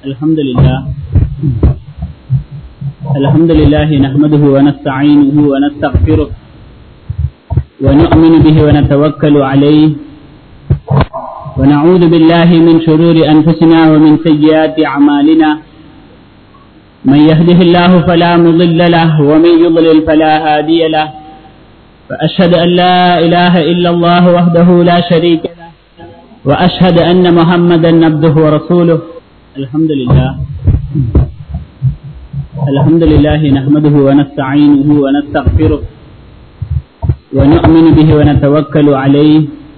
الحمد لله الحمد لله نحمده ونستعينه ونستغفره ونؤمن به ونتوكل عليه ونعوذ بالله من شرور أنفسنا ومن سيئات أعمالنا من يهده الله فلا مضل له ومن يضلل فلا هادي له فأشهد أن لا إله إلا الله وحده لا شريك له وأشهد أن محمدا عبده ورسوله الحمد لله الحمد لله نحمده ونستعينه ونستغفره ونؤمن به ونتوكل عليه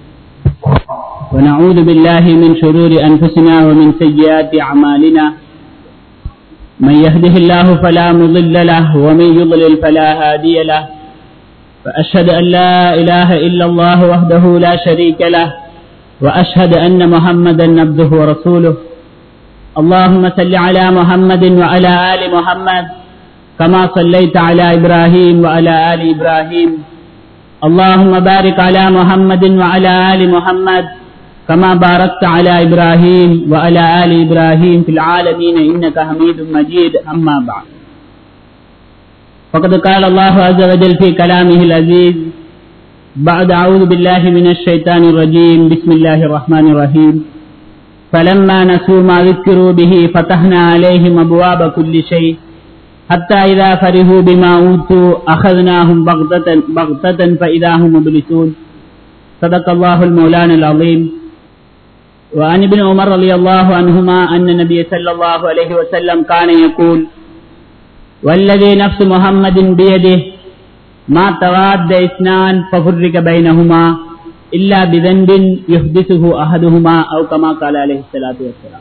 ونعوذ بالله من شرور أنفسنا ومن سيئات أعمالنا من يهده الله فلا مضل له ومن يضلل فلا هادي له فأشهد أن لا إله إلا الله وحده لا شريك له وأشهد أن محمدا عبده ورسوله اللهم صل على محمد وعلى آل محمد كما صليت على إبراهيم وعلى آل إبراهيم اللهم بارك على محمد وعلى آل محمد كما باركت على إبراهيم وعلى آل إبراهيم في العالمين إنك حميد مجيد أما بعد فقد قال الله عز وجل في كلامه العزيز بعد أعوذ بالله من الشيطان الرجيم بسم الله الرحمن الرحيم فلما نسوا ما ذكروا به فتحنا عليهم أبواب كل شيء حتى إذا فرحوا بما أوتوا أخذناهم بغتة, بغتة فإذا هم مبلسون صدق الله المولان العظيم وعن ابن عمر رضي الله عنهما أن النبي صلى الله عليه وسلم كان يقول والذي نفس محمد بيده ما تواد اثنان ففرق بينهما إلا بذنب يحدثه أحدهما أو كما قال عليه الصلاة والسلام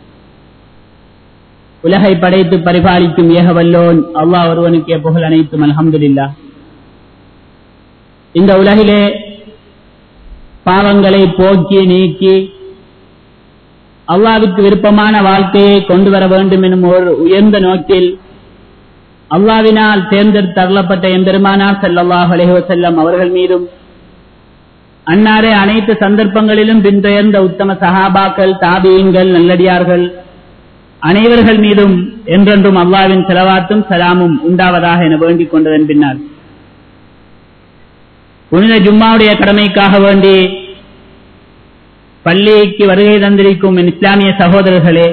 உலகை படைத்து பரிபாலிக்கும் ஏகவல்லோன் அல்லாஹ் ஒருவனுக்கே புகழ் அனைத்தும் அல்ஹம்துலில்லா இந்த உலகிலே பாவங்களை போக்கி நீக்கி அல்லாவுக்கு விருப்பமான வாழ்க்கையை கொண்டு வர வேண்டும் எனும் ஒரு உயர்ந்த நோக்கில் அல்லாவினால் தேர்ந்தெடுத்து அருளப்பட்ட எம்பெருமானார் செல்லல்லாஹ் அலைஹசல்லம் அவர்கள் மீதும் அன்னாரே அனைத்து சந்தர்ப்பங்களிலும் பின்தொயர்ந்த உத்தம சஹாபாக்கள் தாபியங்கள் நல்லடியார்கள் அனைவர்கள் மீதும் என்றென்றும் அல்லாவின் செலவாத்தும் சலாமும் உண்டாவதாக என வேண்டிக் கொண்டதன் பின்னால் புனித ஜும்மாவுடைய கடமைக்காக வேண்டி பள்ளிக்கு வருகை தந்திருக்கும் என் இஸ்லாமிய சகோதரர்களே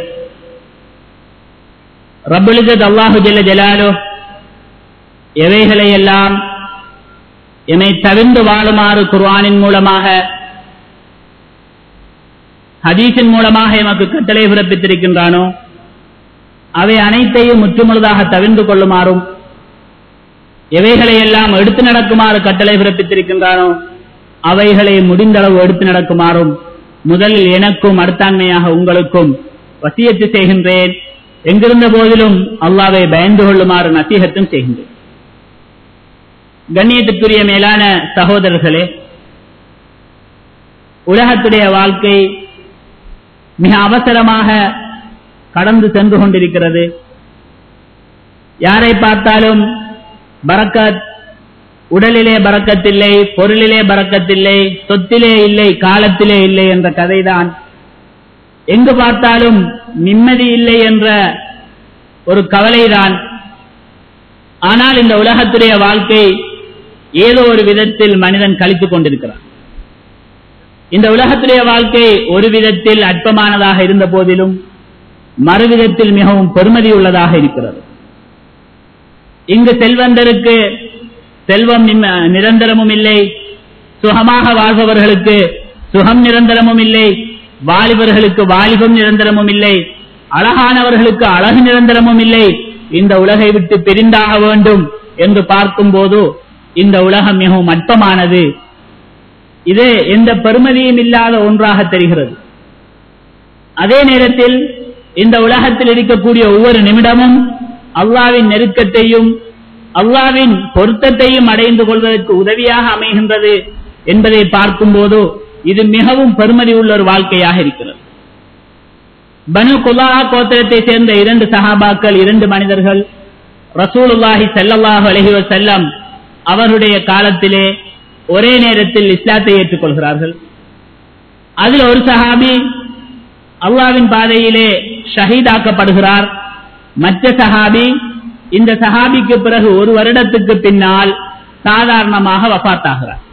ரபுலிஜத் அல்லாஹு ஜெல்ல ஜலாலோ எவைகளை எல்லாம் எமை தவிர்ந்து வாழுமாறு குர்வானின் மூலமாக ஹதீஸின் மூலமாக எமக்கு கட்டளை பிறப்பித்திருக்கின்றானோ அவை அனைத்தையும் முற்றுமுழுதாக தவிர்ந்து கொள்ளுமாறும் எவைகளை எல்லாம் எடுத்து நடக்குமாறு கட்டளை பிறப்பித்திருக்கின்றானோ அவைகளை முடிந்தளவு எடுத்து நடக்குமாறும் முதலில் எனக்கும் அடுத்தாண்மையாக உங்களுக்கும் வசியத்து செய்கின்றேன் எங்கிருந்த போதிலும் அல்லாவை பயந்து கொள்ளுமாறு நசீகத்தும் செய்கின்றேன் கண்ணியத்துக்குரிய மேலான சகோதரர்களே உலகத்துடைய வாழ்க்கை மிக அவசரமாக கடந்து சென்று கொண்டிருக்கிறது யாரை பார்த்தாலும் பறக்கத் உடலிலே பறக்கத்தில்லை பொருளிலே பறக்கத்தில்லை சொத்திலே இல்லை காலத்திலே இல்லை என்ற கதைதான் எங்கு பார்த்தாலும் நிம்மதி இல்லை என்ற ஒரு கவலைதான் ஆனால் இந்த உலகத்துடைய வாழ்க்கை ஏதோ ஒரு விதத்தில் மனிதன் கழித்துக் கொண்டிருக்கிறான் இந்த உலகத்துடைய வாழ்க்கை ஒரு விதத்தில் அற்பமானதாக இருந்த போதிலும் மறுவிதத்தில் மிகவும் பெருமதி உள்ளதாக இருக்கிறது இங்கு செல்வந்தருக்கு செல்வம் நிரந்தரமும் இல்லை சுகமாக வாழ்பவர்களுக்கு சுகம் நிரந்தரமும் இல்லை வாலிபர்களுக்கு வாலிபம் நிரந்தரமும் இல்லை அழகானவர்களுக்கு அழகு நிரந்தரமும் இல்லை இந்த உலகை விட்டு பிரிந்தாக வேண்டும் என்று பார்க்கும் போது இந்த உலகம் மிகவும் அற்பமானது இது எந்த பெருமதியும் இல்லாத ஒன்றாக தெரிகிறது அதே நேரத்தில் இந்த உலகத்தில் இருக்கக்கூடிய ஒவ்வொரு நிமிடமும் அல்லாவின் நெருக்கத்தையும் அல்லாவின் பொருத்தத்தையும் அடைந்து கொள்வதற்கு உதவியாக அமைகின்றது என்பதை பார்க்கும் போது இது மிகவும் பெருமதி உள்ள ஒரு வாழ்க்கையாக இருக்கிறது பனு குலா கோத்திரத்தை சேர்ந்த இரண்டு சஹாபாக்கள் இரண்டு மனிதர்கள் ரசூலுல்லாஹி செல்லல்லாஹு அலஹி செல்லம் அவருடைய காலத்திலே ஒரே நேரத்தில் இஸ்லாத்தை ஏற்றுக்கொள்கிறார்கள் அதில் ஒரு சஹாபி அல்லாவின் பாதையிலே ஷஹீதாக்கப்படுகிறார் மற்ற சஹாபி இந்த சஹாபிக்கு பிறகு ஒரு வருடத்துக்கு பின்னால் சாதாரணமாக வபாத்தாகிறார்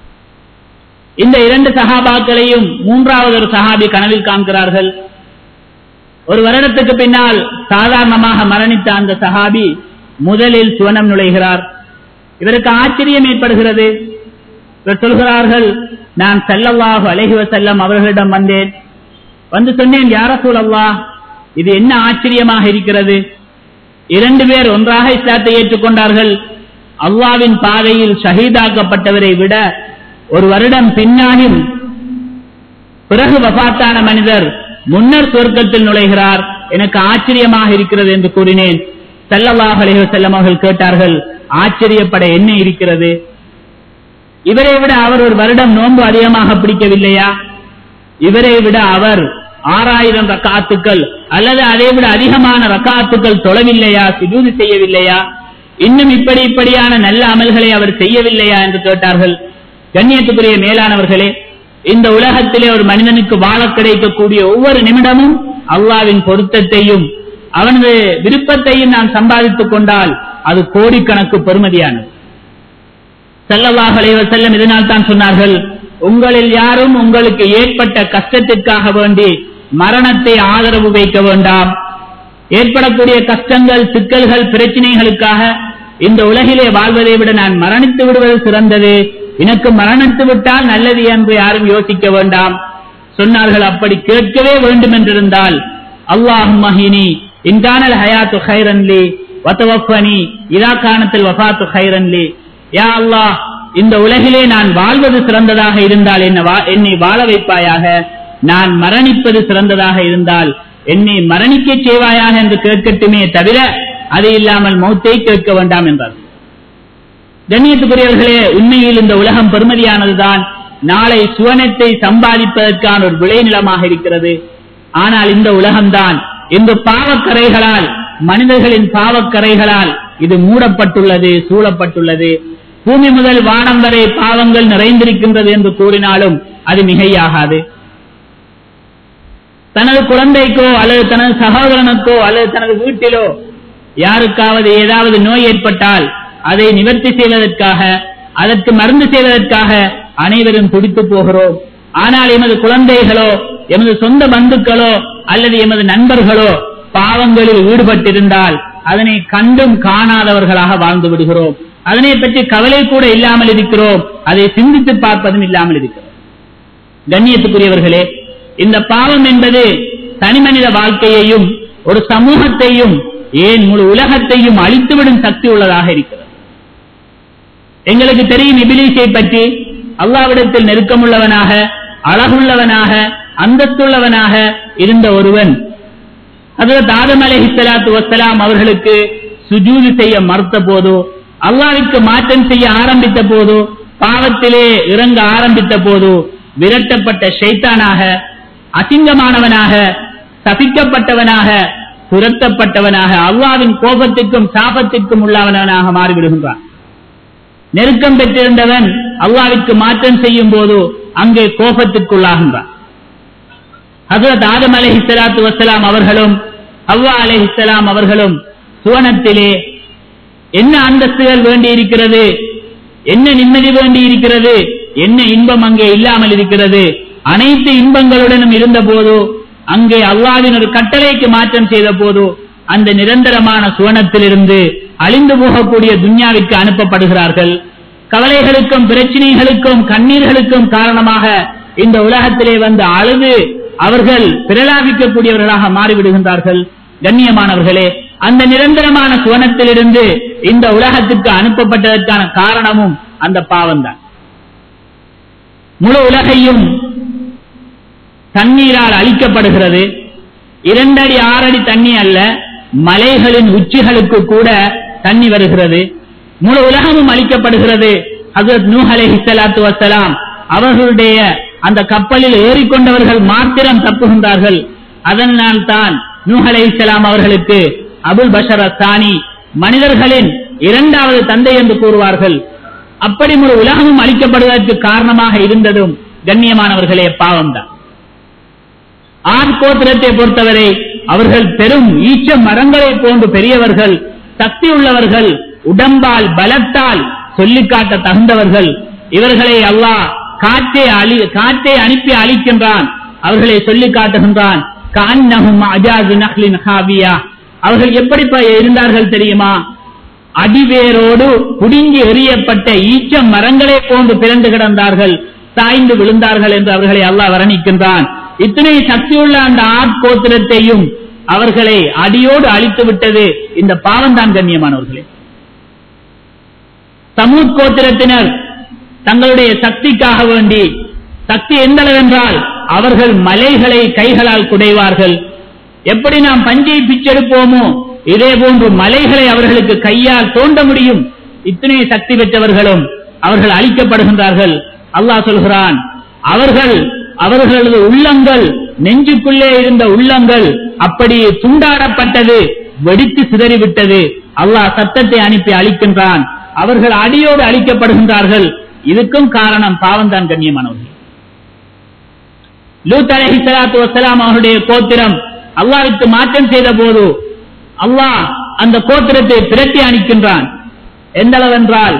இந்த இரண்டு சஹாபாக்களையும் மூன்றாவது ஒரு சஹாபி கனவில் காண்கிறார்கள் ஒரு வருடத்துக்கு பின்னால் சாதாரணமாக மரணித்த அந்த சஹாபி முதலில் சுவனம் நுழைகிறார் இவருக்கு ஆச்சரியம் ஏற்படுகிறது இவர் சொல்கிறார்கள் நான் செல்லவாக அழகி செல்லம் அவர்களிடம் வந்தேன் வந்து சொன்னேன் யார சூழல்லா இது என்ன ஆச்சரியமாக இருக்கிறது இரண்டு பேர் ஒன்றாக இஸ்லாத்தை ஏற்றுக்கொண்டார்கள் அல்லாவின் பாதையில் ஷஹீதாக்கப்பட்டவரை விட ஒரு வருடம் பின்னாலும் பிறகு வபாத்தான மனிதர் முன்னர் சொர்க்கத்தில் நுழைகிறார் எனக்கு ஆச்சரியமாக இருக்கிறது என்று கூறினேன் செல்லல்லாஹ் அலைஹி செல்லம் அவர்கள் கேட்டார்கள் ஆச்சரியப்பட என்ன இருக்கிறது இவரை விட அவர் ஒரு வருடம் நோன்பு அதிகமாக பிடிக்கவில்லையா இவரை விட அவர் ஆறாயிரம் ரக்காத்துக்கள் அல்லது அதை விட அதிகமான ரக்காத்துக்கள் தொழவில்லையா சிதூது செய்யவில்லையா இன்னும் இப்படி இப்படியான நல்ல அமல்களை அவர் செய்யவில்லையா என்று கேட்டார்கள் கண்ணியத்துக்குரிய மேலானவர்களே இந்த உலகத்திலே ஒரு மனிதனுக்கு வாழ கிடைக்கக்கூடிய ஒவ்வொரு நிமிடமும் அல்லாவின் பொருத்தத்தையும் அவனது விருப்பத்தையும் நாம் சம்பாதித்துக் கொண்டால் அது கோடிக்கணக்கு பெருமதியானது செல்லவாக செல்லம் இதனால் தான் சொன்னார்கள் உங்களில் யாரும் உங்களுக்கு ஏற்பட்ட கஷ்டத்திற்காக வேண்டி மரணத்தை ஆதரவு வைக்க வேண்டாம் ஏற்படக்கூடிய கஷ்டங்கள் சிக்கல்கள் பிரச்சனைகளுக்காக இந்த உலகிலே வாழ்வதை விட நான் மரணித்து விடுவது சிறந்தது எனக்கு மரணித்து விட்டால் நல்லது என்று யாரும் யோசிக்க வேண்டாம் சொன்னார்கள் அப்படி கேட்கவே வேண்டும் என்றிருந்தால் அல்லாஹும் மஹினி இன்கானல் ஹயாத்து ஹைரன்லி வத்தவஃபனி இதா காணத்தில் வஃபாத்து ஹைரன்லி யா அல்லாஹ் இந்த உலகிலே நான் வாழ்வது சிறந்ததாக இருந்தால் என்னை வாழ வைப்பாயாக நான் மரணிப்பது சிறந்ததாக இருந்தால் என்னை மரணிக்க செய்வாயாக என்று கேட்கட்டுமே தவிர அது இல்லாமல் மௌத்தை கேட்க வேண்டாம் என்றார் கண்ணியத்துக்குரியவர்களே உண்மையில் இந்த உலகம் பெருமதியானதுதான் நாளை சுவனத்தை சம்பாதிப்பதற்கான ஒரு விளைநிலமாக இருக்கிறது ஆனால் இந்த உலகம்தான் இந்த பாவக்கரைகளால் மனிதர்களின் பாவக்கரைகளால் இது மூடப்பட்டுள்ளது சூழப்பட்டுள்ளது பூமி முதல் வானம் வரை பாவங்கள் நிறைந்திருக்கின்றது என்று கூறினாலும் அது மிகையாகாது தனது குழந்தைக்கோ அல்லது தனது சகோதரனுக்கோ அல்லது தனது வீட்டிலோ யாருக்காவது ஏதாவது நோய் ஏற்பட்டால் அதை நிவர்த்தி செய்வதற்காக அதற்கு மருந்து செய்வதற்காக அனைவரும் துடித்து போகிறோம் ஆனால் எமது குழந்தைகளோ எமது சொந்த பந்துக்களோ அல்லது எமது நண்பர்களோ பாவங்களில் ஈடுபட்டிருந்தால் அதனை கண்டும் காணாதவர்களாக வாழ்ந்து விடுகிறோம் அதனை பற்றி கவலை கூட இல்லாமல் இருக்கிறோம் அதை சிந்தித்து பார்ப்பதும் இல்லாமல் இருக்கிறோம் கண்ணியத்துக்குரியவர்களே இந்த பாவம் என்பது தனிமனித வாழ்க்கையையும் ஒரு சமூகத்தையும் ஏன் முழு உலகத்தையும் அழித்துவிடும் சக்தி உள்ளதாக இருக்கிறது எங்களுக்கு தெரியும் இபிலீஸை பற்றி அல்லாவிடத்தில் நெருக்கமுள்ளவனாக அழகுள்ளவனாக அந்தஸ்துள்ளவனாக இருந்த ஒருவன் அதாவது ஆதம் அலஹி சலாத்து வசலாம் அவர்களுக்கு சுஜூது செய்ய மறுத்த போதோ அல்லாவிற்கு மாற்றம் செய்ய ஆரம்பித்த போதோ பாவத்திலே இறங்க ஆரம்பித்த போதோ விரட்டப்பட்ட ஷைத்தானாக அசிங்கமானவனாக சபிக்கப்பட்டவனாக துரத்தப்பட்டவனாக அல்லாவின் கோபத்திற்கும் சாபத்திற்கும் உள்ளவனாக மாறிவிடுகின்றான் நெருக்கம் பெற்றிருந்தவன் அல்லாவிற்கு மாற்றம் செய்யும் போது அங்கே கோபத்திற்குள்ளாகின்றான் ஹசரத் ஆதம் அலஹி சலாத்து வசலாம் அவர்களும் அவ்வா அலஹி சலாம் அவர்களும் சுவனத்திலே என்ன அந்தஸ்துகள் வேண்டி இருக்கிறது என்ன நிம்மதி வேண்டி இருக்கிறது என்ன இன்பம் அங்கே இல்லாமல் இருக்கிறது அனைத்து இன்பங்களுடனும் இருந்த போதோ அங்கே அல்லாவின் ஒரு கட்டளைக்கு மாற்றம் செய்த போதோ அந்த நிரந்தரமான சுவனத்திலிருந்து அழிந்து போகக்கூடிய துன்யாவிற்கு அனுப்பப்படுகிறார்கள் கவலைகளுக்கும் பிரச்சனைகளுக்கும் கண்ணீர்களுக்கும் காரணமாக இந்த உலகத்திலே வந்து அழுது அவர்கள் பிரலாபிக்கக்கூடியவர்களாக மாறிவிடுகின்றார்கள் கண்ணியமானவர்களே அந்த நிரந்தரமான சுவனத்திலிருந்து இந்த உலகத்திற்கு அனுப்பப்பட்டதற்கான காரணமும் அந்த பாவம்தான் முழு உலகையும் தண்ணீரால் அழிக்கப்படுகிறது இரண்டடி ஆறடி தண்ணி அல்ல மலைகளின் உச்சிகளுக்கு கூட தண்ணி வருகிறது முழு உலகமும் அழிக்கப்படுகிறது ஹசரத் நூ அலஹி சலாத்து வசலாம் அவர்களுடைய அந்த கப்பலில் ஏறிக்கொண்டவர்கள் மாத்திரம் தப்புகின்றார்கள் அதனால் தான் நூ அலஹி சலாம் அவர்களுக்கு அபுல் பஷர் அஸ்தானி மனிதர்களின் இரண்டாவது தந்தை என்று கூறுவார்கள் அப்படி முழு உலகமும் அழிக்கப்படுவதற்கு காரணமாக இருந்ததும் கண்ணியமானவர்களே பாவம்தான் ஆண் கோத்திரத்தை பொறுத்தவரை அவர்கள் பெரும் ஈச்ச மரங்களை போன்று பெரியவர்கள் சக்தி உள்ளவர்கள் உடம்பால் பலத்தால் சொல்லிக் காட்ட தகுந்தவர்கள் இவர்களை அல்லாஹ் காற்றை அழி காற்றை அனுப்பி அழிக்கின்றான் அவர்களை சொல்லிக் காட்டுகின்றான் கஅன்னஹும் அஜாஸு நஹ்லின் ஹாவியா அவர்கள் எப்படி ப- இருந்தார்கள் தெரியுமா அடிவேரோடு புடுங்கி எறியப்பட்ட ஈச்ச மரங்களே போன்று பிறந்து கிடந்தார்கள் சாய்ந்து விழுந்தார்கள் என்று அவர்களை அல்லாஹ் வர்ணிக்கின்றான் இத்தனை சக்தியுள்ள அந்த ஆட்கோத்திரத்தையும் அவர்களை அடியோடு அழித்து விட்டது இந்த பாவம்தான் கண்ணியமானவர்களே சமூத் கோத்திரத்தினர் தங்களுடைய சக்திக்காக வேண்டி சக்தி எந்த அளவென்றால் அவர்கள் மலைகளை கைகளால் குடைவார்கள் எப்படி நாம் பஞ்சை பிச்செடுப்போமோ இதே போன்று மலைகளை அவர்களுக்கு கையால் தோண்ட முடியும் இத்தனை சக்தி பெற்றவர்களும் அவர்கள் அழிக்கப்படுகின்றார்கள் அல்லாஹ் சொல்கிறான் அவர்கள் அவர்களது உள்ளங்கள் நெஞ்சுக்குள்ளே இருந்த உள்ளங்கள் அப்படியே துண்டாடப்பட்டது வெடித்து சிதறிவிட்டது அல்லாஹ் சத்தத்தை அனுப்பி அழிக்கின்றான் அவர்கள் அடியோடு அழிக்கப்படுகின்றார்கள் இதுக்கும் காரணம் பாவம்தான் கண்ணியமானவர்கள் லூத் அலஹி சலாத்து வசலாம் அவருடைய கோத்திரம் அல்லாஹ்வுக்கு மாற்றம் செய்த போது அல்லாஹ் அந்த கோத்திரத்தை பிரட்டி அணிக்கின்றான் எந்த அளவென்றால்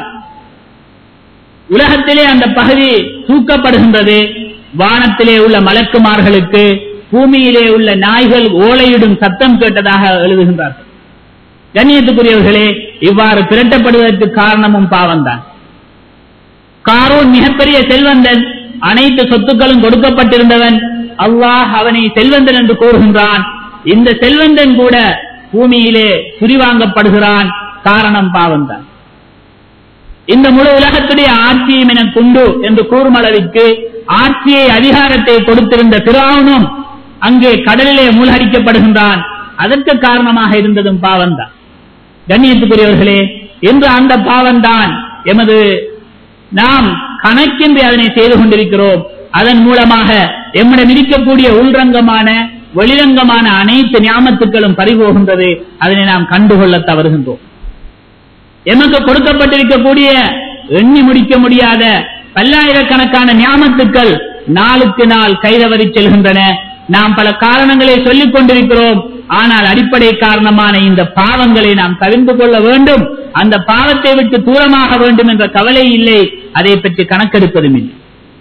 உலகத்திலே அந்த பகுதி தூக்கப்படுகின்றது வானத்திலே உள்ள மலக்குமார்களுக்கு பூமியிலே உள்ள நாய்கள் ஓலையிடும் சத்தம் கேட்டதாக எழுதுகின்றார்கள் கண்ணியத்துக்குரியவர்களே இவ்வாறு திரட்டப்படுவதற்கு காரணமும் பாவம்தான் காரூன் மிகப்பெரிய செல்வந்தன் அனைத்து சொத்துக்களும் கொடுக்கப்பட்டிருந்தவன் அல்லாஹ் அவனை செல்வந்தன் என்று கூறுகின்றான் இந்த செல்வந்தன் கூட பூமியிலே சுரிவாங்கப்படுகிறான் காரணம் பாவம்தான் இந்த முழு உலகத்துடைய ஆட்சியும் என கொண்டு என்று கூறும் அளவிற்கு ஆட்சியை அதிகாரத்தை கொடுத்திருந்த திராவனும் அங்கே கடலிலே மூழ்கடிக்கப்படுகின்றான் அதற்கு காரணமாக இருந்ததும் பாவம்தான் கண்ணியத்துக்குரியவர்களே இன்று அந்த பாவம்தான் எமது நாம் கணக்கின்றி அதனை செய்து கொண்டிருக்கிறோம் அதன் மூலமாக எம்மிடம் இருக்கக்கூடிய உள்ரங்கமான வெளிரங்கமான அனைத்து ஞாபகத்துக்களும் பறிபோகின்றது அதனை நாம் கண்டுகொள்ள தவறுகின்றோம் எமக்கு கொடுக்கப்பட்டிருக்கக்கூடிய எண்ணி முடிக்க முடியாத பல்லாயிரக்கணக்கான ஞாபகத்துக்கள் நாளுக்கு நாள் கைதவறி செல்கின்றன நாம் பல காரணங்களை சொல்லிக் கொண்டிருக்கிறோம் ஆனால் அடிப்படை காரணமான இந்த பாவங்களை நாம் தவிர்த்து கொள்ள வேண்டும் அந்த பாவத்தை விட்டு தூரமாக வேண்டும் என்ற கவலை இல்லை அதை பற்றி கணக்கெடுப்பதும் இல்லை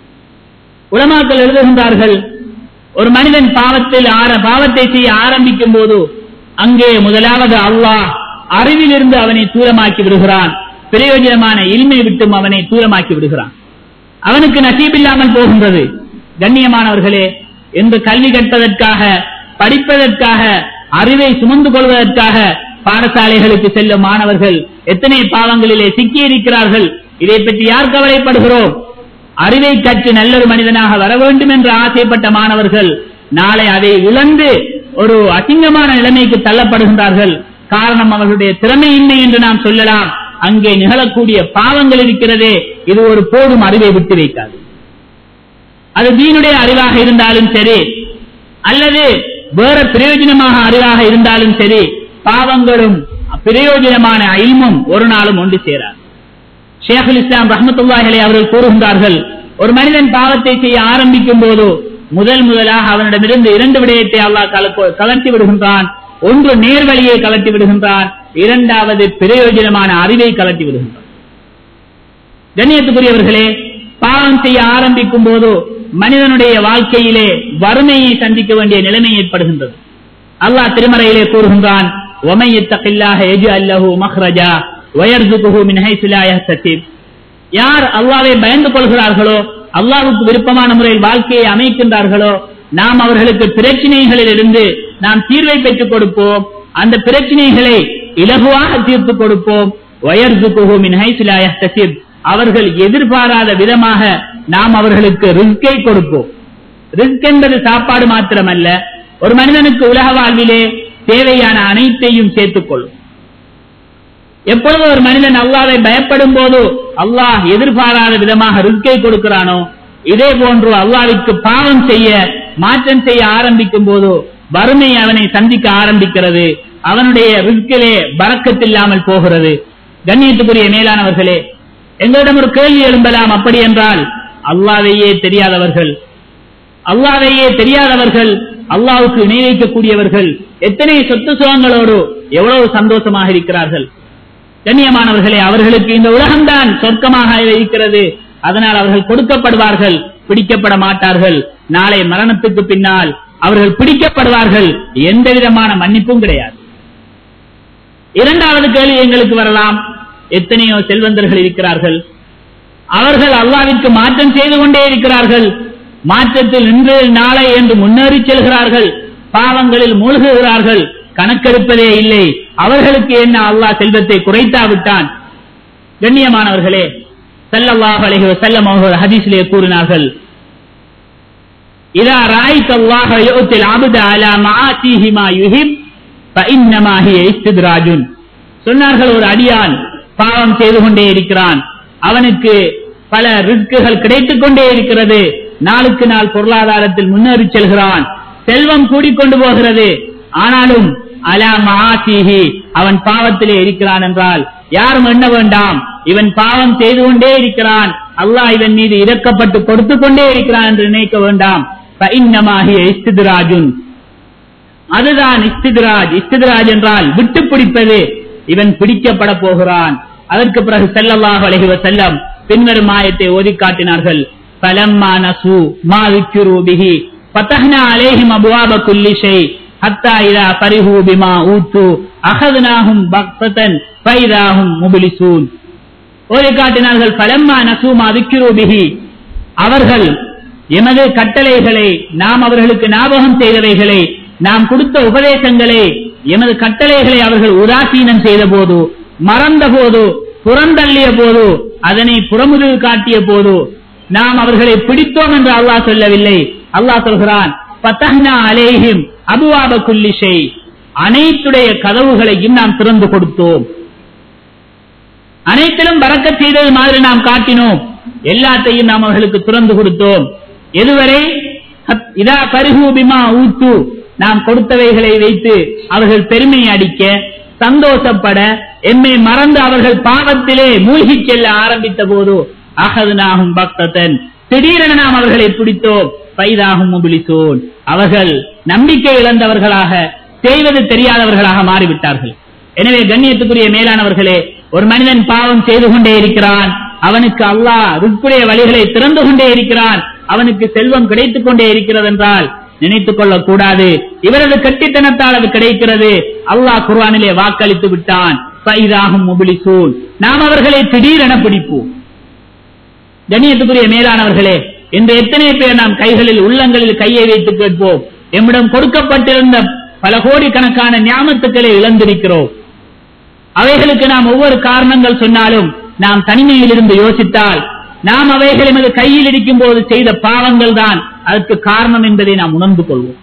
உலமாக்கள் எழுதுகின்றார்கள் ஒரு மனிதன் பாவத்தில் ஆர பாவத்தை செய்ய ஆரம்பிக்கும் போது அங்கே முதலாவது அல்லாஹ் அறிவிலிருந்து அவனை தூரமாக்கி விடுகிறான் பிரயோஜனமான இல்மை விட்டும் அவனை தூரமாக்கி விடுகிறான் அவனுக்கு நசீபில்லாமல் போகின்றது கண்ணியமானவர்களே என்று கல்வி கற்பதற்காக படிப்பதற்காக அறிவை சுமந்து கொள்வதற்காக பாடசாலைகளுக்கு செல்லும் மாணவர்கள் எத்தனை பாவங்களிலே சிக்கியிருக்கிறார்கள் இதை பற்றி யார் கவலைப்படுகிறோம் அறிவை கற்று நல்லொரு மனிதனாக வர வேண்டும் என்று ஆசைப்பட்ட மாணவர்கள் நாளை அதை இழந்து ஒரு அசிங்கமான நிலைமைக்கு தள்ளப்படுகின்றார்கள் காரணம் அவர்களுடைய திறமையின்மை என்று நாம் சொல்லலாம் அங்கே நிகழக்கூடிய பாவங்கள் இருக்கிறதே இது ஒரு போதும் அறிவை விட்டு வைக்காது அது தீனுடைய அறிவாக இருந்தாலும் சரி அல்லது வேற பிரயோஜனமாக அறிவாக இருந்தாலும் சரி பாவங்களும் பிரயோஜனமான அயில்மும் ஒரு நாளும் ஒன்று சேராது ஷேகுல் இஸ்லாம் ரஹமத்துல்லாஹிலே அவர்கள் கூறுகின்றார்கள் ஒரு மனிதன் பாவத்தை செய்ய ஆரம்பிக்கும் போது முதல் முதலாக அவனிடமிருந்து இரண்டு விடயத்தை அல்லாஹ் கலக்க- கலட்டி விடுகின்றான் ஒன்று நேர்வழியை கலட்டி விடுகின்றான் இரண்டாவது பிரயோஜனமான அறிவை கலட்டி விடுகின்றான் கண்ணியத்துக்குரியவர்களே பாவம் செய்ய ஆரம்பிக்கும் போது மனிதனுடைய வாழ்க்கையிலே வறுமையை சந்திக்க வேண்டிய நிலைமை ஏற்படுகின்றது அல்லாஹ் திருமறையிலே கூறுகின்றான் وَمَن يَتَّقِ اللَّهَ يَجْعَل لَّهُ مَخْرَجًا وَيَرْزُقْهُ مِنْ حَيْثُ لَا يَحْتَسِبُ யார் அல்லாவை பயந்து கொள்கிறார்களோ அல்லாஹ்வுக்கு விருப்பமான முறையில் வாழ்க்கையை அமைக்கின்றார்களோ நாம் அவர்களுக்கு பிரச்சனைகளில் இருந்து நாம் தீர்வை பெற்றுக் கொடுப்போம் அந்த பிரச்சனைகளை இலகுவாக தீர்த்து கொடுப்போம் வயர்சுகுஹு மின் ஹைஸு லா யஹ்தசிப் அவர்கள் எதிர்பாராத விதமாக நாம் அவர்களுக்கு ரிஸ்கை கொடுப்போம் ரிஸ்க் என்பது சாப்பாடு மாத்திரமல்ல ஒரு மனிதனுக்கு உலக வாழ்விலே தேவையான அனைத்தையும் சேர்த்துக் கொள்ளும் எப்பொழுது ஒரு மனிதன் அல்லாவை பயப்படும் போது அல்லாஹ் எதிர்பாராத விதமாக ரிஸ்கை கொடுக்கிறானோ இதே போன்று அல்லாவிற்கு பாவம் செய்ய மாற்றம் செய்ய ஆரம்பிக்கும் போது வறுமை அவனை சந்திக்க ஆரம்பிக்கிறது அவனுடைய ரிஸ்கிலே பறக்கத்தில்லாமல் போகிறது கண்ணியத்துக்குரிய மேலானவர்களே எங்களிடம் ஒரு கேள்வி எழும்பலாம் அப்படி என்றால் அல்லாவையே தெரியாதவர்கள் அல்லாவையே தெரியாதவர்கள் அல்லாவுக்கு இணை வைக்கக்கூடியவர்கள் எத்தனை சொத்து சுகங்களோடு எவ்வளவு சந்தோஷமாக இருக்கிறார்கள் கண்ணியமானவர்களே அவர்களுக்கு இந்த உலகம்தான் சொர்க்கமாக இருக்கிறது அதனால் அவர்கள் கொடுக்கப்படுவார்கள் பிடிக்கப்பட மாட்டார்கள் நாளை மரணத்துக்கு பின்னால் அவர்கள் பிடிக்கப்படுவார்கள் எந்த விதமான மன்னிப்பும் கிடையாது இரண்டாவது கேள்வி எங்களுக்கு வரலாம் எத்தனையோ செல்வந்தர்கள் இருக்கிறார்கள் அவர்கள் அல்லாவிற்கு மாற்றம் செய்து கொண்டே இருக்கிறார்கள் மாற்றத்தில் இன்று நாளை என்று முன்னேறி செல்கிறார்கள் பாவங்களில் மூழ்குகிறார்கள் கணக்கெடுப்பதே இல்லை அவர்களுக்கு என்ன அல்லாஹ் செல்வத்தை குறைத்தாவிட்டான் கண்ணியமானவர்களே செல்லல்லாஹ் அலைஹி வஸல்லம் அவர்கள் ஹதீஸிலே கூறினார்கள் இதா ராய்த் அல்லாஹ் யுத்தில் அப்த அலா மஆசிஹி மா யுஹிப் ஃபஇன்னமா ஹிய இஸ்தித்ராஜுன் சொன்னார்கள் ஒரு அடியான் பாவம் செய்து கொண்டே இருக்கிறான் அவனுக்கு பல ரிஸ்குகள் கிடைத்துக் கொண்டே இருக்கிறது நாளுக்கு நாள் பொருளாதாரத்தில் முன்னேறி செல்கிறான் செல்வம் கூடிக்கொண்டு போகிறது ஆனாலும் அலா மஆசிஹி அவன் பாவத்திலே இருக்கிறான் என்றால் யாரும் எண்ண வேண்டாம் இவன் பாவம் செய்து கொண்டே இருக்கிறான் அல்லாஹ் இவன் மீது இறக்கப்பட்டு கொடுத்து கொண்டே இருக்கிறான் என்று நினைக்க வேண்டாம் ஃபஇன்னமாஹிய இஸ்தித்ராஜுன் அதுதான் இஸ்தித்ராஜ் இஸ்தித்ராஜ் என்றால் விட்டு பிடிப்பது இவன் பிடிக்கப்பட போகிறான் அதற்கு பிறகு செல்லல்லாஹு அலைஹி வஸல்லம் பின்வரும் ஆயத்தை ஓதி காட்டினார்கள் பலம்மா நசு மா விக்கிரு பிஹி ஃபதஹ்னா அலைஹிம் அப்வாப குல்லி ஷை ஹத்தா இதா ஃபரிஹு பிமா ஊத்து அகத்னாஹும் பக்தன் ஃபைதாஹும் முபிலிசூன் ஓதி காட்டினார்கள் பலம்மா நசு மா விக்கிரு பிஹி அவர்கள் எமது கட்டளைகளை நாம் அவர்களுக்கு ஞாபகம் செய்தவைகளை நாம் கொடுத்த உபதேசங்களை எமது கட்டளைகளை அவர்கள் உதாசீனம் செய்த போது மறந்த போது புறந்தள்ளிய போது அதனை புறமுதுகு காட்டிய போது நாம் அவர்களை பிடித்தோம் என்று அல்லாஹ் சொல்லவில்லை அல்லாஹ் சொல்கிறான் பத்தஹ்னா அலேஹிம் அபுவாப குல்லிஷை அனைத்துடைய கதவுகளையும் நாம் திறந்து கொடுத்தோம் அனைத்திலும் பறக்க செய்தது மாதிரி நாம் காட்டினோம் எல்லாத்தையும் நாம் அவர்களுக்கு திறந்து கொடுத்தோம் எதுவரை இதா பருகூபிமா ஊத்து நாம் கொடுத்தவைகளை வைத்து அவர்கள் பெருமை அடிக்க சந்தோஷப்பட எம்மை மறந்து அவர்கள் பாவத்திலே மூழ்கி செல்ல ஆரம்பித்த போது அகதுனாகும் பக்தன் திடீரென நாம் அவர்களை பிடித்தோம் பைதாகும் முபிலிசோன் அவர்கள் நம்பிக்கை இழந்தவர்களாக செய்வது தெரியாதவர்களாக மாறிவிட்டார்கள் எனவே கண்ணியத்துக்குரிய மேலானவர்களே ஒரு மனிதன் பாவம் செய்து கொண்டே இருக்கிறான் அவனுக்கு அல்லாஹ் ருக்குடைய வழிகளை திறந்து கொண்டே இருக்கிறான் அவனுக்கு செல்வம் கிடைத்துக் கொண்டே இருக்கிறது என்றால் நினைத்துக் கொள்ளக் கூடாது இவரது கட்டித்தனத்தால் அது கிடைக்கிறது அல்லாஹ் குர்ஆனிலே வாக்களித்து விட்டான் பைதாகும் முபிலிசூன் நாம் அவர்களை திடீரென பிடிப்போம் கண்ணியத்துக்குரிய மேலானவர்களே இன்று எத்தனை பேர் நாம் கைகளில் உள்ளங்களில் கையை வைத்து கேட்போம் எம்மிடம் கொடுக்கப்பட்டிருந்த பல கோடிக்கணக்கான ஞாபகத்துக்களை இழந்திருக்கிறோம் அவைகளுக்கு நாம் ஒவ்வொரு காரணங்கள் சொன்னாலும் நாம் தனிமையில் இருந்து யோசித்தால் நாம் அவைகள் எமது கையில் இருக்கும் போது செய்த பாவங்கள் தான் அதற்கு காரணம் என்பதை நாம் உணர்ந்து கொள்வோம்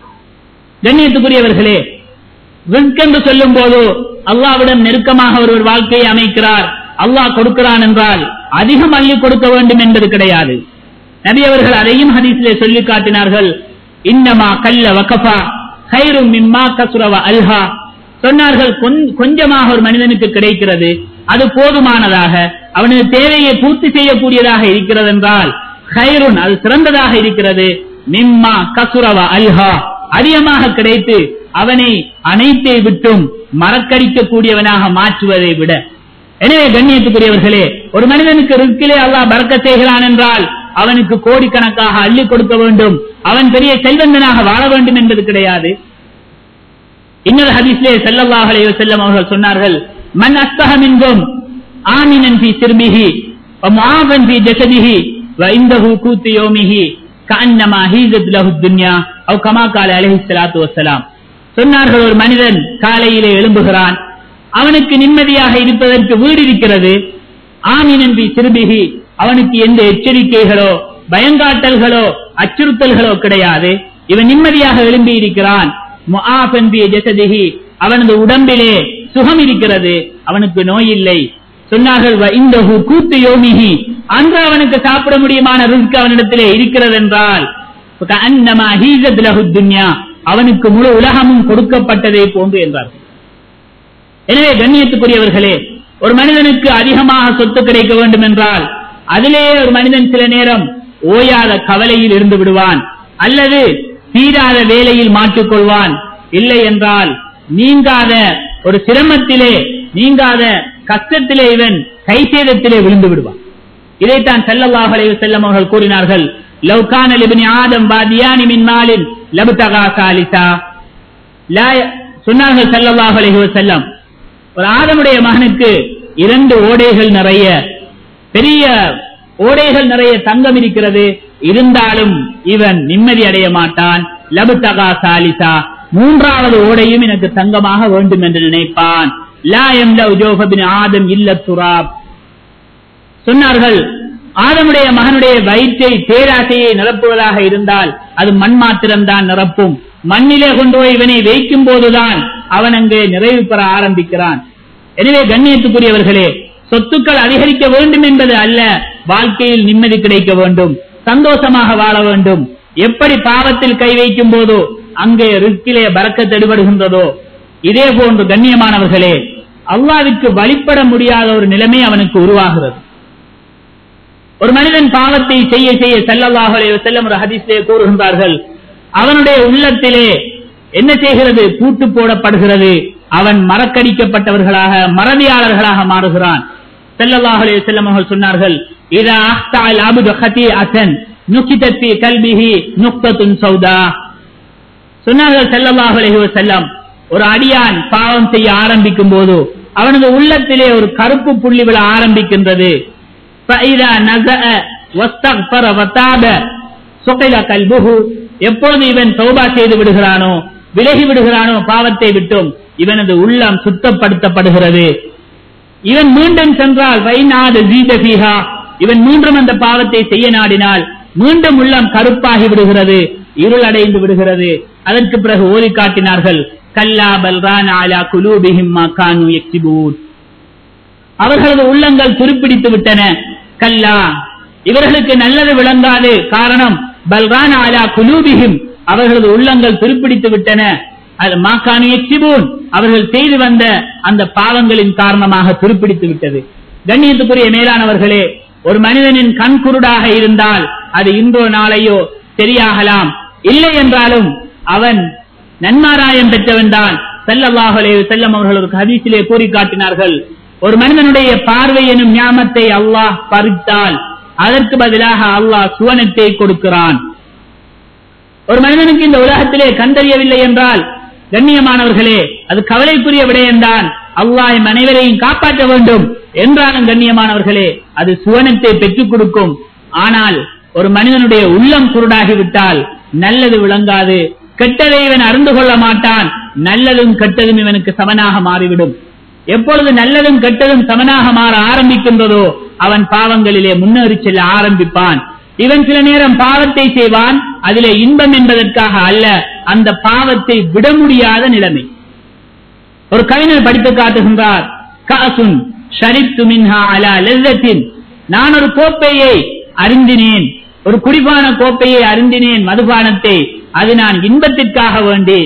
கண்ணியத்துக்குரியவர்களே ரிஸ்க் என்று சொல்லும் போது அல்லாவிடம் நெருக்கமாக ஒருவர் வாழ்க்கையை அமைக்கிறார் அல்லாஹ் கொடுக்கிறான் என்றால் அதிகம் அள்ளி கொடுக்க வேண்டும் என்பது கிடையாது நபி அவர்கள் அதையும் ஹதீஸிலே சொல்லி காட்டினார்கள் இன்னமா கல்ல வகஃபா ஹைரும் மிம்மா கசுரவ அல்ஹா சொன்னார்கள் கொஞ்சமாக ஒரு மனிதனுக்கு கிடைக்கிறது அது போதுமானதாக அவனது தேவையை பூர்த்தி செய்யக்கூடியதாக இருக்கிறது என்றால் ஹைருன் அது சிறந்ததாக இருக்கிறது மிம்மா கசுரவ அல்ஹா அதிகமாக கிடைத்து அவனை அனைத்தை விட்டும் மறக்கடிக்க கூடியவனாக மாற்றுவதை விட எனவே கண்ணியத்துக்குரியவர்களே ஒரு மனிதனுக்கு ரிஸ்கிலே அல்லாஹ் பறக்க செய்கிறான் என்றால் அவனுக்கு கோடிக்கணக்காக அள்ளி கொடுக்க வேண்டும் அவன் பெரிய செல்வந்தனாக வாழ வேண்டும் என்பது கிடையாது இன்னொரு ஹதீஸ்லே செல்லல்லாஹ் அலைஹி வஸல்லம் அவர்கள் சொன்னார்கள் மன் அஸ்தஹ மின்கும் ஆமினன் ஃபீ சிர்பிஹி வ முஆஃபன் ஃபீ ஜஸதிஹி வ இந்தஹு கூத்து யௌமிஹி கஅன்னமா ஹீஸத் லஹு துன்யா அவ் கமா கால அலைஹி ஸலாத்து வஸ்ஸலாம் சொன்னார்கள் ஒரு மனிதன் காலையிலே எழும்புகிறான் அவனுக்கு நிம்மதியாக இருப்பதற்கு வீடு இருக்கிறது ஆமினன் ஃபீ சிர்பிஹி அவனுக்கு எந்த எச்சரிக்கைகளோ பயங்காட்டல்களோ அச்சுறுத்தல்களோ கிடையாது இவன் நிம்மதியாக எழும்பி இருக்கிறான் அவனது உடம்பிலே சுகம் இருக்கிறது அவனுக்கு நோய் இல்லை சொன்னார்கள் கூத்து யோமிகி அன்று அவனுக்கு சாப்பிட முடியுமான ரிஸ்க் அவனிடத்திலே இருக்கிறது என்றால் அவனுக்கு முழு உலகமும் கொடுக்கப்பட்டதை போன்று என்றார் எனவே கண்ணியத்துக்குரியவர்களே ஒரு மனிதனுக்கு அதிகமாக சொத்து கிடைக்க வேண்டும் என்றால் அதிலேயே ஒரு மனிதன் சில நேரம் ஓயாத கவலையில் இருந்து விடுவான் அல்லது தீராத வேலையில் மாட்டிக்கொள்வான் இல்லை என்றால் நீங்காத ஒரு சிரமத்திலே நீங்காத கஷ்டத்திலே இவன் கைசேதத்திலே விழுந்து விடுவான் இதைத்தான் ஸல்லல்லாஹு அலைஹி வஸல்லம் அவர்கள் கூறினார்கள் லவ் கான லிப்னி ஆதம் பாதியானி மின் மாலின் லப்தகா சாலிசா லா சொன்னார்கள் ஸல்லல்லாஹு அலைஹி வஸல்லம் ஒரு ஆதமுடைய மகனுக்கு இரண்டு ஓடைகள் நிறைய பெரிய ஓடைகள் நிறைய தங்கம் இருக்கிறது இருந்தாலும் இவன் நிம்மதி அடைய மாட்டான் லபுத்தகா சாலிசா மூன்றாவது ஓடையும் எனக்கு தங்கமாக வேண்டும் என்று நினைப்பான் லா எம்ல உஜோபின் ஆதம் இல்ல துராப் சொன்னார்கள் ஆதமுடைய மகனுடைய வயிற்றை பேராசையை நிரப்புவதாக இருந்தால் அது மண் மாத்திரம்தான் நிரப்பும் மண்ணிலே கொண்டு போய் இவனை வைக்கும் போதுதான் அவன் அங்கே நிறைவு பெற ஆரம்பிக்கிறான் எனவே கண்ணியத்துக்குரியவர்களே சொத்துக்கள் அதிகரிக்க வேண்டும் என்பது அல்ல வாழ்க்கையில் நிம்மதி கிடைக்க வேண்டும் சந்தோஷமாக வாழ வேண்டும் எப்படி பாவத்தில் கை வைக்கும் போதோ அங்கே ரிஸ்கிலே பறக்க தெடுபடுகின்றதோ இதே போன்று கண்ணியமானவர்களே அல்லாவிற்கு வழிபட முடியாத ஒரு நிலைமை அவனுக்கு உருவாகிறது ஒரு மனிதன் பாவத்தை செய்ய செய்ய செல்லல்லாஹ் செல்லும் ஒரு ஹதீஸிலே கூறுகின்றார்கள் அவனுடைய உள்ளத்திலே என்ன செய்கிறது பூட்டு போடப்படுகிறது அவன் மறக்கடிக்கப்பட்டவர்களாக மறதியாளர்களாக மாறுகிறான் செல்லல்லாஹ் செல்லம் அவர்கள் சொன்னார்கள் இதா அஹ்தால் அபுது ஹதி அசன் நுக்கிதத்தி கல்பிஹி நுக்தத்துன் சௌதா சொன்னார்கள் செல்லல்லாஹ் அலைஹி வஸல்லம் ஒரு அடியான் பாவம் செய்ய ஆரம்பிக்கும் போது அவனது உள்ளத்திலே ஒரு கருப்பு புள்ளி விழ ஆரம்பிக்கின்றது فَإِذَا نَزَأَ وَاسْتَغْفَرَ وَتَابَ سُقِلَ قَلْبُهُ எப்பொழுது இவன் தௌபா செய்து விடுகிறானோ விலகி விடுகிறானோ பாவத்தை விட்டும் இவனது உள்ளம் சுத்தப்படுத்தப்படுகிறது இவன் மீண்டும் சென்றால் வைநாடு ஜீதபீகா இவன் மீண்டும் அந்த பாவத்தை செய்ய நாடினால் மீண்டும் உள்ளம் கருப்பாகி விடுகிறது இருளடைந்து விடுகிறது அதற்கு பிறகு ஓதி காட்டினார்கள் கல்லா பல்ரான் ஆலா குலூபிஹிம் கானு எக்ஸிபூன் அவர்களது உள்ளங்கள் துருப்பிடித்து விட்டன கல்லா இவர்களுக்கு நல்லது விளங்காது காரணம் பல்ரான் ஆலா குலூபிஹிம் அவர்களது உள்ளங்கள் துருப்பிடித்து விட்டன அது மாக்கானு எக்ஸிபூன் அவர்கள் செய்து வந்த அந்த பாவங்களின் காரணமாக துருப்பிடித்து விட்டது கண்ணியத்துக்குரிய மேலானவர்களே ஒரு மனிதனின் கண் குருடாக இருந்தால் அது இன்றோ நாளையோ சரியாகலாம் இல்லை என்றாலும் அவன் நன்மாராயம் பெற்றவன் தான் செல்லல்லாஹலே செல்லம் அவர்கள் ஒரு ஹதீஸிலே கூறி காட்டினார்கள் ஒரு மனிதனுடைய பார்வை எனும் ஞாபத்தை அல்லாஹ் பறித்தால் அதற்கு பதிலாக அல்லாஹ் சுவனத்தை கொடுக்கிறான் ஒரு மனிதனுக்கு இந்த உலகத்திலே கண்டறியவில்லை என்றால் கண்ணியமானவர்களே அது கவலைக்குரிய விடயம்தான் அல்லாஹ் அனைவரையும் காப்பாற்ற வேண்டும் என்றாலும் கண்ணியமானவர்களே அது சுவனத்தை பெற்றுக் கொடுக்கும் ஆனால் ஒரு மனிதனுடைய உள்ளம் குருடாகிவிட்டால் நல்லது விளங்காது கெட்டதை இவன் அறிந்து கொள்ள மாட்டான் நல்லதும் கெட்டதும் இவனுக்கு சமனாக மாறிவிடும் எப்பொழுது நல்லதும் கெட்டதும் சமனாக மாற ஆரம்பிக்கின்றதோ அவன் பாவங்களிலே முன்னேறி செல்ல ஆரம்பிப்பான் இவன் சில நேரம் பாவத்தை செய்வான் அதிலே இன்பம் என்பதற்காக அல்ல அந்த பாவத்தை விட முடியாத நிலைமை ஒரு கவிஞர் படித்து காட்டுகின்றார் காசுன் ஷரித்து மின்ஹா அலா லெல்லத்தின் நான் ஒரு கோப்பையை அறிந்தினேன் ஒரு குடிபான கோப்பையை அறிந்தினேன் மதுபானத்தை அது நான் இன்பத்திற்காக வேண்டி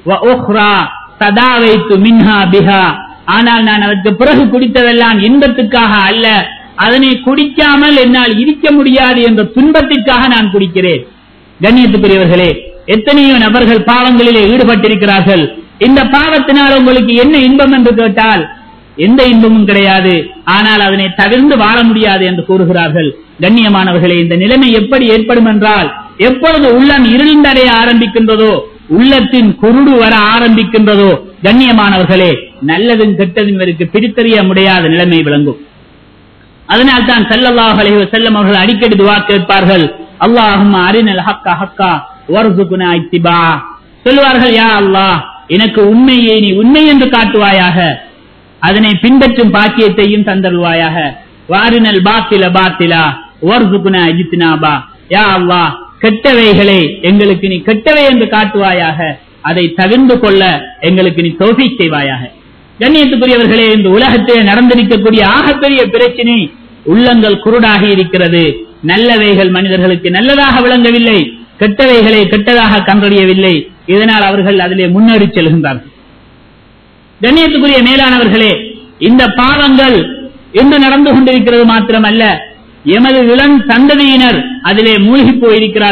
சதா வைத்து மின்ஹா பிஹா ஆனால் நான் அதற்கு பிறகு குடித்ததெல்லாம் இன்பத்துக்காக அல்ல அதனை குடிக்காமல் என்னால் இருக்க முடியாது என்ற துன்பத்திற்காக நான் குடிக்கிறேன் கண்ணியத்துக்குரியவர்களே எத்தனையோ நபர்கள் பாவங்களிலே ஈடுபட்டிருக்கிறார்கள் இந்த பாவத்தினால் உங்களுக்கு என்ன இன்பம் என்று கேட்டால் எந்த இன்பமும் கிடையாது ஆனால் அதனை தவிர்த்து வாழ முடியாது என்று கூறுகிறார்கள் கண்ணியமானவர்களே இந்த நிலைமை எப்படி ஏற்படும் என்றால் எப்பொழுது உள்ளம் இருண்டடைய ஆரம்பிக்கின்றதோ உள்ளத்தின் குருடு வர ஆரம்பிக்கின்றதோ கண்ணியமானவர்களே நல்லதும் கெட்டதும் இவருக்கு பிரித்தறிய முடியாத நிலைமை விளங்கும் அதனால் தான் சல்லல்லாஹ் அலைஹி வஸல்லம் அவர்கள் அடிக்கடி துவா கேட்பார்கள் அல்லாஹும் அரினல் ஹக்கா ஹக்கா வர்சுகுனா இத்திபா சொல்லுவார்கள் யா அல்லாஹ் எனக்கு உண்மையை நீ உண்மை என்று காட்டுவாயாக அதனை பின்பற்றும் பாக்கியத்தையும் தந்தருவாயாக வாரினல் பாத்தில பாத்திலா வர்சுகுனா இஜித்னாபா யா அல்லாஹ் கெட்டவைகளை எங்களுக்கு நீ கெட்டவை என்று காட்டுவாயாக அதை தவிர்ந்து கொள்ள எங்களுக்கு நீ தோஃபி செய்வாயாக கண்ணியத்துக்குரியவர்களே இந்த உலகத்தில் நடந்திருக்கக்கூடிய ஆகப்பெரிய பிரச்சனை உள்ளங்கள் குருடாகி இருக்கிறது நல்லவைகள் மனிதர்களுக்கு நல்லதாக விளங்கவில்லை கெட்டவைகளை கெட்டதாக கண்டறியவில்லை இதனால் அவர்கள் அதிலே முன்னேறி செல்கின்றார்கள் கண்ணியத்துக்குரிய மேலானவர்களே இந்த பாவங்கள் இன்று நடந்து கொண்டிருக்கிறது மாத்திரமல்ல எமது இளம் சந்ததியினர் அதிலே மூழ்கி போயிருக்கிறார்கள்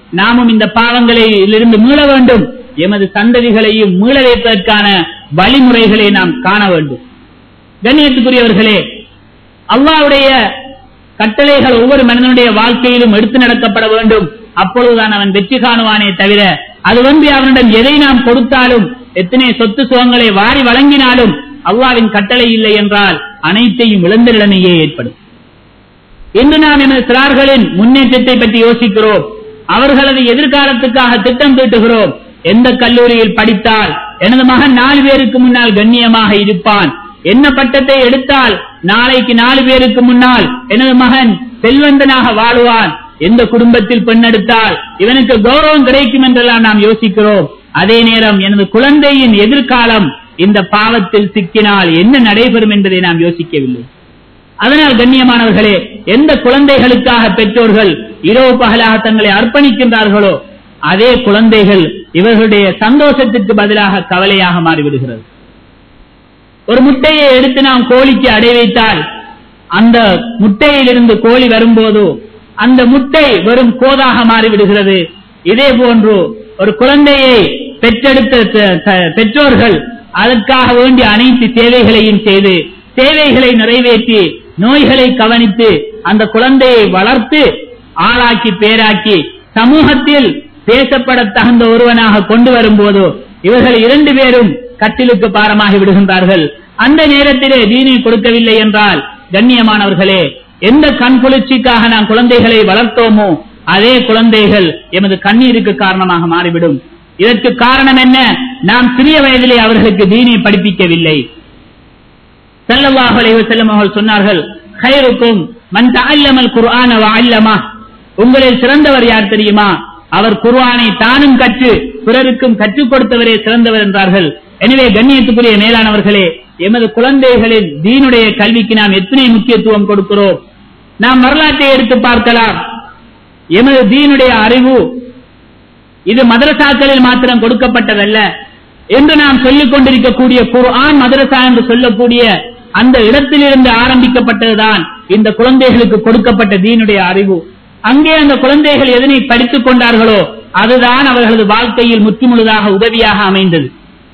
நாமும் இந்த பாவங்களிலிருந்து மீள வேண்டும் எமது சந்ததிகளையும் மீள வைப்பதற்கான வழிமுறைகளை நாம் காண வேண்டும் கண்ணியத்துக்குரியவர்களே அல்லாவுடைய கட்டளைகள் ஒவ்வொரு மனிதனுடைய வாழ்க்கையிலும் எடுத்து நடக்கப்பட வேண்டும் அப்பொழுதுதான் அவன் வெற்றி காணுவானே தவிர அது வந்து அவனிடம் எதை நாம் கொடுத்தாலும் எத்தனை சொத்து சுகங்களை வாரி வழங்கினாலும் அல்லாவின் கட்டளை இல்லை என்றால் அனைத்தையும் இழந்த நிலைமையே ஏற்படும் இன்று நாம் எமது சிறார்களின் முன்னேற்றத்தை பற்றி யோசிக்கிறோம் அவர்களது எதிர்காலத்துக்காக திட்டம் தீட்டுகிறோம் எந்த கல்லூரியில் படித்தால் எனது மகன் நாலு பேருக்கு முன்னால் கண்ணியமாக இருப்பான் என்ன பட்டத்தை எடுத்தால் நாளைக்கு நாலு பேருக்கு முன்னால் எனது மகன் செல்வந்தனாக வாழுவான் எந்த குடும்பத்தில் பெண் எடுத்தால் இவனுக்கு கௌரவம் கிடைக்கும் என்றெல்லாம் நாம் யோசிக்கிறோம் அதே நேரம் எனது குழந்தையின் எதிர்காலம் இந்த பாவத்தில் சிக்கினால் என்ன நடைபெறும் என்பதை நாம் யோசிக்கவில்லை அதனால் கண்ணியமானவர்களே எந்த குழந்தைகளுக்காக பெற்றோர்கள் இரவு பகலாக தங்களை அர்ப்பணிக்கின்றார்களோ அதே குழந்தைகள் இவர்களுடைய சந்தோஷத்திற்கு பதிலாக கவலையாக மாறிவிடுகிறது ஒரு முட்டையை எடுத்து நாம் கோழிக்கு அடை வைத்தால் அந்த முட்டையிலிருந்து கோழி வரும்போது அந்த முட்டை வெறும் கோதாக மாறிவிடுகிறது இதே போன்று ஒரு குழந்தையை பெற்றெடுத்த பெற்றோர்கள் அதற்காக வேண்டிய அனைத்து தேவைகளையும் செய்து தேவைகளை நிறைவேற்றி நோய்களை கவனித்து அந்த குழந்தையை வளர்த்து ஆளாக்கி பேராக்கி சமூகத்தில் பேசப்பட தகுந்த ஒருவனாக கொண்டு வரும்போது இவர்கள் இரண்டு பேரும் கட்டிலுக்கு பாரமாகி விடுகின்றார்கள் அந்த நேரத்திலே தீனை கொடுக்கவில்லை என்றால் கண்ணியமானவர்களே எந்த கண் குளிர்ச்சிக்காக நாம் குழந்தைகளை வளர்த்தோமோ அதே குழந்தைகள் எமது கண்ணீருக்கு காரணமாக மாறிவிடும் இதற்கு காரணம் என்ன நாம் சிறிய வயதிலே அவர்களுக்கு தீனை படிப்பிக்கவில்லை செல்லவாக செல்லும் அவர்கள் சொன்னார்கள் ஹைருக்கும் மன் அல்லமல் குர்ஆன அல்லமா உங்களில் சிறந்தவர் யார் தெரியுமா அவர் குர்ஆனை தானும் கற்று பிறருக்கும் கற்றுக் கொடுத்தவரே சிறந்தவர் என்றார்கள் எனவே கண்ணியத்துக்குரிய மேலானவர்களே எமது குழந்தைகளின் தீனுடைய கல்விக்கு நாம் எத்தனை முக்கியத்துவம் கொடுக்கிறோம் நாம் வரலாற்றை எடுத்து பார்க்கலாம் எமது தீனுடைய அறிவு இது மதரசாக்களில் மாத்திரம் கொடுக்கப்பட்டதல்ல என்று நாம் சொல்லிக் கொண்டிருக்கக்கூடிய குர்ஆன் மதரசா என்று சொல்லக்கூடிய அந்த இடத்திலிருந்து ஆரம்பிக்கப்பட்டதுதான் இந்த குழந்தைகளுக்கு கொடுக்கப்பட்ட தீனுடைய அறிவு அங்கே அந்த குழந்தைகள் எதனை படித்துக் கொண்டார்களோ அதுதான் அவர்களது வாழ்க்கையில் முற்றுமுழுதாக உதவியாக அமைந்தது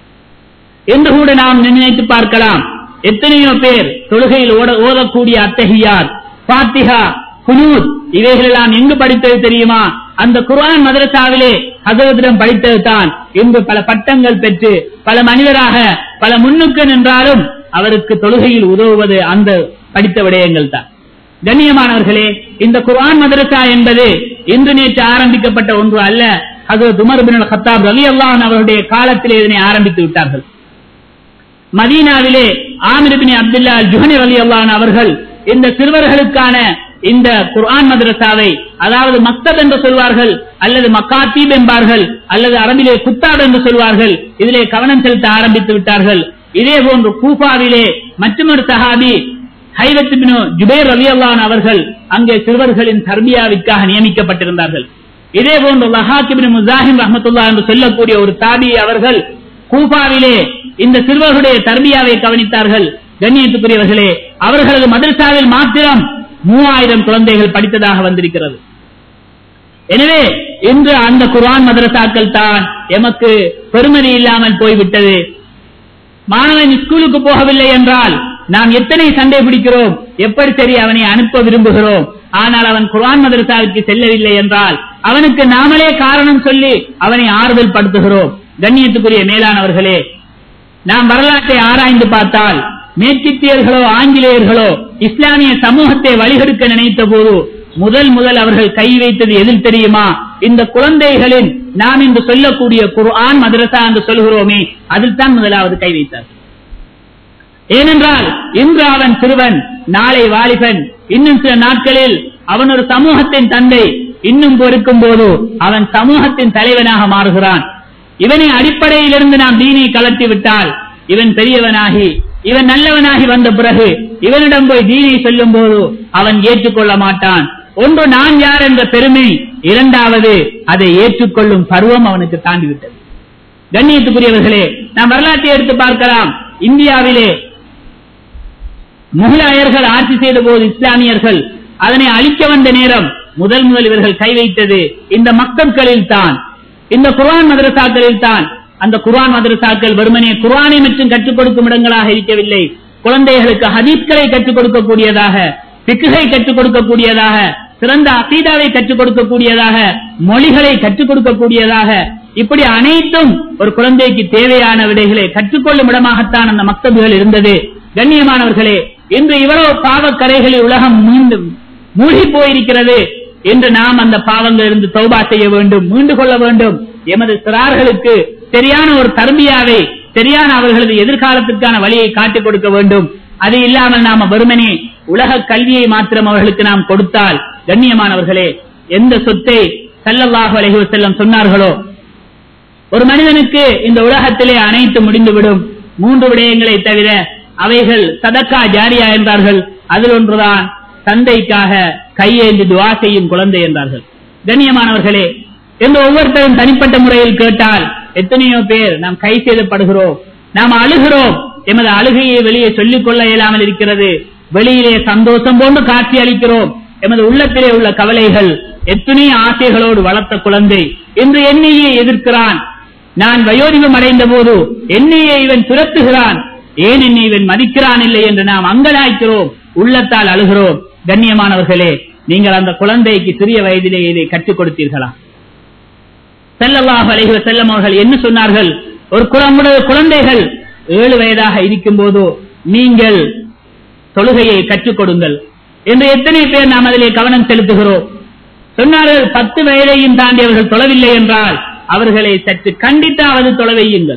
என்று கூட நாம் நினைத்து பார்க்கலாம் எத்தனையோ பேர் தொழுகையில் ஓதக்கூடிய அத்தகையார் பாத்திகா குனூத் இவைகளெல்லாம் எங்கு படித்தது தெரியுமா அந்த குர்ஆன் மதரசாவிலே ஹசரத்திடம் படித்தது தான் இன்று பல பட்டங்கள் பெற்று பல மனிதராக பல முன்னுக்கு நின்றாலும் அவருக்கு தொழுகையில் உதவுவது அந்த படித்த விடயங்கள் தான் கண்ணியமானவர்களே இந்த குர்ஆன் மதரசா என்பது இன்று நேற்று ஆரம்பிக்கப்பட்ட ஒன்று அல்ல அது உமர் பின் ஹத்தாப் ரலி அல்லாஹன் அவருடைய காலத்திலே இதனை ஆரம்பித்து விட்டார்கள் மதீனாவிலே ஆமிர் பின் அப்துல்லா ஜுஹனி அலி அல்லாஹன் அவர்கள் இந்த சிறுவர்களுக்கான இந்த குர்ஆன் மதரசாவை அதாவது மக்தப் என்று சொல்வார்கள் அல்லது மக்காத்தீப் என்பார்கள் அல்லது அரபிலே குத்தாப் என்று சொல்வார்கள் இதிலே கவனம் செலுத்த ஆரம்பித்து விட்டார்கள் இதே போன்று கூஃபாவிலே மற்றொரு சஹாபி ஹைவத் பின் ஜுபேர் அலி அல்லான் அவர்கள் அங்கே சிறுவர்களின் தர்பியாவிற்காக நியமிக்கப்பட்டிருந்தார்கள் இதே போன்று லஹாக்கிபின் முசாஹிம் ரஹமத்துல்லா என்று சொல்லக்கூடிய ஒரு தாபி அவர்கள் கூஃபாவிலே இந்த சிறுவர்களுடைய தர்பியாவை கவனித்தார்கள் கண்ணியத்துக்குரியவர்களே அவர்களது மதரசாவில் மாத்திரம் மூவாயிரம் குழந்தைகள் படித்ததாக வந்திருக்கிறது எனவே இன்று அந்த குர்ஆன் மதரசாக்கள் தான் எமக்கு பெருமதி இல்லாமல் போய்விட்டது மாணவன் ஸ்கூலுக்கு போகவில்லை என்றால் நாம் எத்தனை சண்டை பிடிக்கிறோம் எப்படி சரி அவனை அனுப்ப விரும்புகிறோம் ஆனால் அவன் குர்ஆன் மதரசாவுக்கு செல்லவில்லை என்றால் அவனுக்கு நாமளே காரணம் சொல்லி அவனை ஆறுதல் படுத்துகிறோம் கண்ணியத்துக்குரிய மேலானவர்களே நாம் வரலாற்றை ஆராய்ந்து பார்த்தால் மேற்கித்தியர்களோ ஆங்கிலேயர்களோ இஸ்லாமிய சமூகத்தை வழிகெடுக்க நினைத்த போது முதல் முதல் அவர்கள் கை வைத்தது எதில் தெரியுமா இந்த குழந்தைகளின் நாம் இன்று சொல்லக்கூடிய குர்ஆன் மதரசா என்று சொல்கிறோமே அதில் தான் முதலாவது கை வைத்தார் ஏனென்றால் இன்று அவன் சிறுவன் நாளை வாலிபன் இன்னும் சில நாட்களில் அவன் ஒரு சமூகத்தின் தந்தை இன்னும் பொறுக்கும் போது அவன் சமூகத்தின் தலைவனாக மாறுகிறான் இவனை அடிப்படையிலிருந்து நாம் தீனை கலட்டி விட்டால் இவன் பெரியவனாகி இவன் நல்லவனாகி வந்த பிறகு இவனிடம் போய் தீனை சொல்லும் போது அவன் ஏற்றுக்கொள்ள மாட்டான் ஒன்று நான் யார் என்ற பெருமை இரண்டாவது அதை ஏற்றுக்கொள்ளும் பருவம் அவனுக்கு தாண்டிவிட்டது கண்ணியத்துக்குரியவர்களே நாம் வரலாற்றை எடுத்து பார்க்கலாம் இந்தியாவிலே முகலாயர்கள் ஆட்சி செய்த போது இஸ்லாமியர்கள் அதனை அழிக்க வந்த நேரம் முதல் முதல் இவர்கள் கை வைத்தது இந்த மக்கள்களில் தான் இந்த குர்ஆன் மதரசாக்களில் தான் அந்த குர்ஆன் மதரசாக்கள் வெறுமனே குர்ஆனை மற்றும் கற்றுக் கொடுக்கும் இடங்களாக இருக்கவில்லை குழந்தைகளுக்கு ஹதீஸ்களை கற்றுக் கொடுக்கக்கூடியதாக பிக்குகை கற்றுக் கொடுக்கக்கூடியதாக சிறந்த அசீதாவை கற்றுக் கொடுக்கக்கூடியதாக மொழிகளை கற்றுக் கொடுக்கக்கூடியதாக இப்படி அனைத்தும் ஒரு குழந்தைக்கு தேவையான விடைகளை கற்றுக்கொள்ளும் இடமாகத்தான் அந்த மக்தபுகள் இருந்தது கண்ணியமானவர்களே இன்று இவ்வளவு பாவக்கரைகளில் உலகம் மீண்டும் மூழ்கி போயிருக்கிறது என்று நாம் அந்த பாவங்கள் இருந்து தௌபா செய்ய வேண்டும் மீண்டு கொள்ள வேண்டும் எமது சிறார்களுக்கு சரியான ஒரு தர்பியாவை சரியான அவர்களது எதிர்காலத்திற்கான வழியை காட்டிக் கொடுக்க வேண்டும் அது இல்லாமல் நாம வெறுமனே உலக கல்வியை மாத்திரம் அவர்களுக்கு நாம் கொடுத்தால் கண்ணியமானவர்களே எந்த சொத்தை சல்லல்லாஹு அலைஹி வஸல்லம் சொன்னார்களோ ஒரு மனிதனுக்கு இந்த உலகத்திலே அனைத்து முடிந்துவிடும் மூன்று விடயங்களை தவிர அவைகள் சதக்கா ஜாரியா என்றார்கள் அதில் ஒன்றுதான் தந்தைக்காக கையேந்தி துவா செய்யும் குழந்தை என்றார்கள் கண்ணியமானவர்களே என்று ஒவ்வொருத்தரும் தனிப்பட்ட முறையில் கேட்டால் எத்தனையோ பேர் நாம் கை செய்தப்படுகிறோம் நாம் அழுகிறோம் எமது அழுகையை வெளியே சொல்லிக் கொள்ள இயலாமல் இருக்கிறது வெளியிலே சந்தோஷம் போன்று காட்சி அளிக்கிறோம் எமது உள்ளத்திலே உள்ள கவலைகள் எத்தனை ஆசைகளோடு வளர்த்த குழந்தை இன்று என்னையே எதிர்க்கிறான் நான் வயோதிபம் அடைந்த போது என்னையே இவன் துரத்துகிறான் ஏன் என்னை இவன் மதிக்கிறான் இல்லை என்று நாம் அங்கலாய்க்கிறோம் உள்ளத்தால் அழுகிறோம் கண்ணியமானவர்களே நீங்கள் அந்த குழந்தைக்கு சிறிய வயதிலே இதை கற்றுக் கொடுத்தீர்களா செல்லவாக அலைஹி செல்லம் அவர்கள் என்ன சொன்னார்கள் ஒரு குழந்தை குழந்தைகள் ஏழு வயதாக இருக்கும் போதோ நீங்கள் தொழுகையை கற்றுக் கொடுங்கள் என்று எத்தனை பேர் நாம் அதிலே கவனம் செலுத்துகிறோம் சொன்னார்கள் பத்து வயதையும் தாண்டி அவர்கள் தொழவில்லை என்றால் அவர்களை சற்று கண்டித்தாவது தொழ வையுங்கள்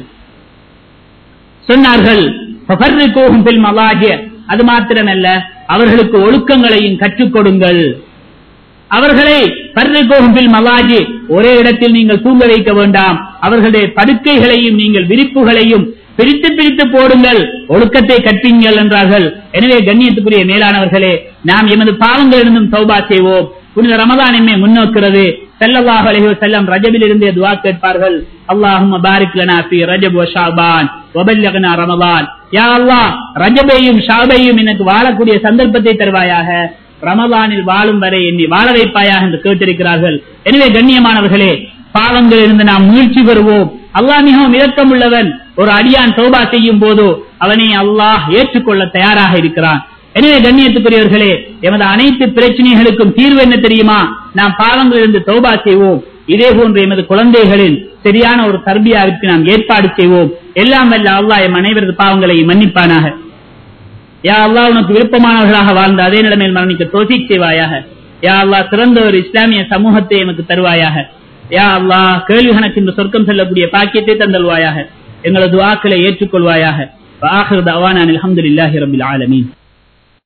சொன்னார்கள் "ஃபஃபர்ரிகூஹும் ஃபில் மவாஜி." அது மாத்திரமல்ல அவர்களுக்கு ஒழுக்கங்களையும் கற்றுக் கொடுங்கள் அவர்களை பர்ரிகோகும் பில் மவாஜி ஒரே இடத்தில் நீங்கள் தூங்க வைக்க வேண்டாம் அவர்களுடைய படுக்கைகளையும் நீங்கள் விரிப்புகளையும் பிரித்து பிரித்து போடுங்கள் ஒழுக்கத்தை கற்பீங்கள் என்றார்கள் எனவே கண்ணியத்துக்குரிய மேலானவர்களே நாம் எமது பாவங்களிலிருந்தும் தௌபா செய்வோம் புனித ரமதான் எம்மை முன்னோக்கிறது ஸல்லல்லாஹு அலைஹி வஸல்லம் ரஜபில் இருந்தே துஆ கேட்பார்கள் அல்லாஹும்ம பாரிக் லனா ஃபீ ரஜப் வ ஷாபான் வ பல்லிக்னா ரமதான் யா அல்லாஹ் ரஜபையும் ஷாபையும் எனக்கு வாழக்கூடிய சந்தர்ப்பத்தை தருவாயாக ரமலானில் வாழும் வரை என்னை வாழ வைப்பாயாக என்று கேட்டிருக்கிறார்கள் எனவே கண்ணியமானவர்களே பாவங்கள் இருந்து நாம் முயற்சி பெறுவோம் அல்லாஹ் மிகவும் இரக்கம் உள்ளவன் ஒரு அடியான் தௌபா செய்யும் போதோ அவனை அல்லாஹ் ஏற்றுக்கொள்ள தயாராக இருக்கிறான் எனவே கண்ணியத்துக்குரியவர்களே எமது அனைத்து பிரச்சனைகளுக்கும் தீர்வு என்ன தெரியுமா நாம் பாவங்கள் இருந்து தௌபா செய்வோம் இதே போன்று எமது குழந்தைகளின் சரியான ஒரு தர்பியாவிற்கு நாம் ஏற்பாடு செய்வோம் எல்லாம் வல்ல அல்லாஹ் எம் அனைவரது பாவங்களை மன்னிப்பானாக யா அல்லாஹ் உனக்கு விருப்பமானவர்களாக வாழ்ந்த அதே நிலைமையில் மரணிக்க தோசிக் செய்வாயாக யா அல்லாஹ் சிறந்த ஒரு இஸ்லாமிய சமூகத்தை எமக்கு தருவாயாக யா அல்லாஹ் கேள்வி கணக்கு இந்த சொர்க்கம் செல்லக்கூடிய பாக்கியத்தை தந்தல்வாயாக எங்களது வாக்களை ஏற்றுக்கொள்வாயாக வாஹிர் தவானான் அல்ஹம்துலில்லாஹி ரபில் ஆலமீன்